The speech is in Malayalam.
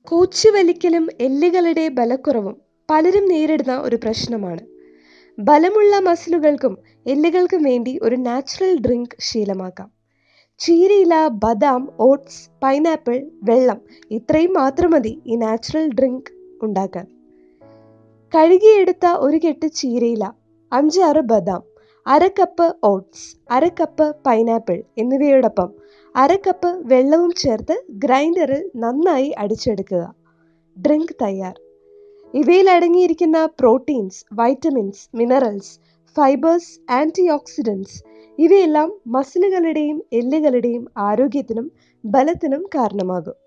കോച്ചി വലിക്കലും എല്ലുകളുടെ ബലക്കുറവും പലരും നേരിടുന്ന ഒരു പ്രശ്നമാണ് ബലമുള്ള മസിലുകൾക്കും എല്ലുകൾക്കും വേണ്ടി ഒരു നാച്ചുറൽ ഡ്രിങ്ക് ശീലമാക്കാം ചീരയില ബദാം ഓട്സ് പൈനാപ്പിൾ വെള്ളം ഇത്രയും മാത്രം മതി ഈ നാച്ചുറൽ ഡ്രിങ്ക് ഉണ്ടാക്കാൻ കഴുകിയെടുത്ത ഒരു കെട്ട് ചീരയില അഞ്ചാറ് ബദാം അര കപ്പ് ഓട്സ് അര കപ്പ് പൈനാപ്പിൾ എന്നിവയോടൊപ്പം അര കപ്പ് വെള്ളവും ചേർത്ത് ഗ്രൈൻഡറിൽ നന്നായി അടിച്ചെടുക്കുക ഡ്രിങ്ക് തയ്യാർ ഇവയിൽ അടങ്ങിയിരിക്കുന്ന proteins vitamins minerals fibres antioxidants ഇവയെല്ലാം മസിലുകളുടെയും എല്ലുകളുടെയും ആരോഗ്യത്തിനും ബലത്തിനും കാരണമാകും